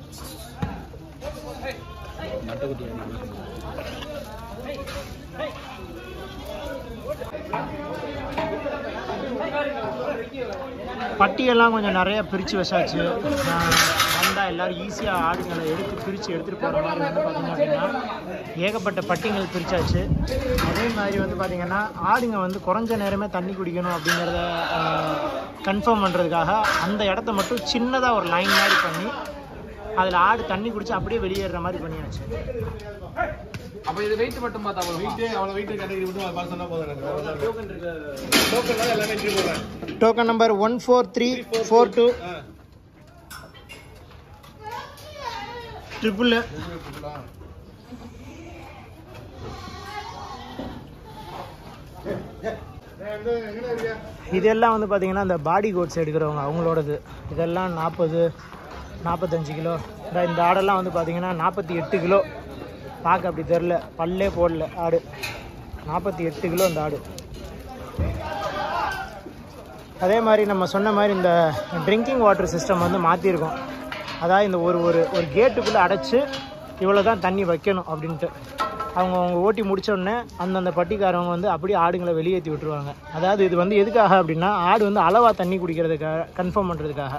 பட்டியெல்லாம் கொஞ்சம் நிறைய பிரித்து வச்சாச்சு வந்தால் எல்லோரும் ஈஸியாக ஆடுங்களை எடுத்து பிரித்து எடுத்துகிட்டு போகிற மாதிரி வந்து பார்த்திங்க அப்படின்னா ஏகப்பட்ட பட்டிங்கள் பிரித்தாச்சு அதே மாதிரி வந்து பார்த்திங்கன்னா ஆடுங்க வந்து குறைஞ்ச நேரமே தண்ணி குடிக்கணும் அப்படிங்கிறத கன்ஃபார்ம் பண்ணுறதுக்காக அந்த இடத்த மட்டும் சின்னதாக ஒரு லைன் மாதிரி பண்ணி அதில் ஆடு தண்ணி குடிச்சு அப்படியே வெளியேறுற மாதிரி பண்ணியாச்சு அப்ப இது வெயிட் மட்டும் பார்த்தா போதுமா வெயிட் அவ்வளோ வெயிட் கேட்டகரி மட்டும் அதை பார்த்து சொன்னால் போதும் எனக்கு டோக்கன் எல்லாமே என்ட்ரி போடுறேன் token number one four three four two ah triple எங்கே இருக்கியா இதெல்லாம் வந்து பார்த்தீங்கன்னா இந்த பாடி கோட்ஸ் எடுக்கிறவங்க அவங்களோடது இதெல்லாம் நாற்பது நாற்பத்தஞ்சு கிலோ இந்த இந்த ஆடெல்லாம் வந்து பார்த்தீங்கன்னா நாற்பத்தி எட்டு கிலோ பார்க்க அப்படி தெரில பல்லே போடல ஆடு நாற்பத்தி எட்டு கிலோ இந்த ஆடு அதே மாதிரி நம்ம சொன்ன மாதிரி இந்த ட்ரிங்கிங் வாட்டர் சிஸ்டம் வந்து மாற்றிருக்கோம் அதாவது இந்த ஒரு ஒரு ஒரு கேட்டுக்குள்ளே அடைச்சி இவ்வளோ தான் தண்ணி வைக்கணும் அப்படின்ட்டு அவங்க அவங்க ஓட்டி முடிச்ச உடனே அந்தந்த பட்டிக்காரவங்க வந்து அப்படியே ஆடுங்களை வெளியேற்றி விட்டுருவாங்க அதாவது இது வந்து எதுக்காக அப்படின்னா ஆடு வந்து அளவாக தண்ணி குடிக்கிறதுக்காக கன்ஃபார்ம் பண்ணுறதுக்காக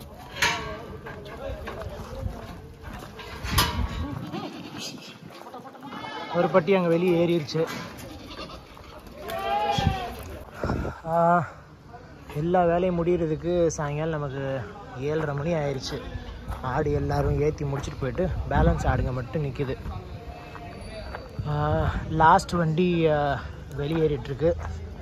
ஒரு பட்டி அங்கே வெளியே ஏறிடுச்சு ஆஹ், எல்லா வேலையும் முடிகிறதுக்கு சாயங்காலம் நமக்கு ஏழரை மணி ஆயிடுச்சு ஆடு எல்லாரும் ஏற்றி முடிச்சுட்டு போயிட்டு பேலன்ஸ் ஆடுங்க மட்டும் நிற்கிது லாஸ்ட் வண்டி ஆஹ், வெளியேறிட்டுருக்கு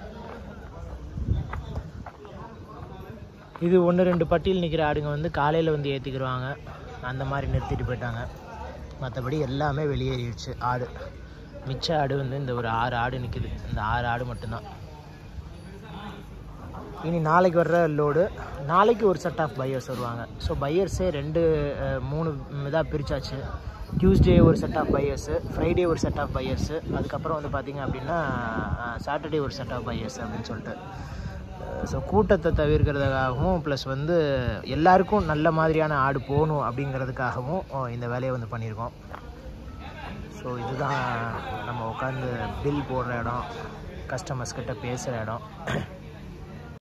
இது ஒன்று ரெண்டு பட்டியல் நிற்கிற ஆடுங்க வந்து காலையில் வந்து ஏற்றிக்கிடுவாங்க அந்த மாதிரி நிறுத்திட்டு போயிட்டாங்க மற்றபடி எல்லாமே வெளியேறிடுச்சு ஆடு மிச்ச ஆடு வந்து இந்த ஒரு ஆறு ஆடு நிற்குது இந்த ஆறு ஆடு மட்டும்தான் இனி நாளைக்கு வர்ற லோடு நாளைக்கு ஒரு செட் ஆஃப் பையர்ஸ் வருவாங்க ஸோ பையர்ஸே ரெண்டு அஹ், மூணு இதாக பிரித்தாச்சு டியூஸ்டே ஒரு செட் ஆஃப் பையர்ஸு ஃப்ரைடே ஒரு செட் ஆஃப் பையர்ஸு அதுக்கப்புறம் வந்து பார்த்திங்க அப்படின்னா சாட்டர்டே ஒரு செட் ஆஃப் பையர்ஸ் அப்படின்னு சொல்லிட்டு ஸோ கூட்டத்தை தவிர்க்கிறதுக்காகவும் ப்ளஸ் வந்து எல்லாருக்கும் நல்ல மாதிரியான ஆடு போகணும் அப்படிங்கிறதுக்காகவும் அஹ், இந்த வேலையை வந்து பண்ணியிருக்கோம் ஸோ இதுதான் நம்ம உட்காந்து பில் போடுற இடம் கஸ்டமர்ஸ் கிட்ட பேசுகிற இடம்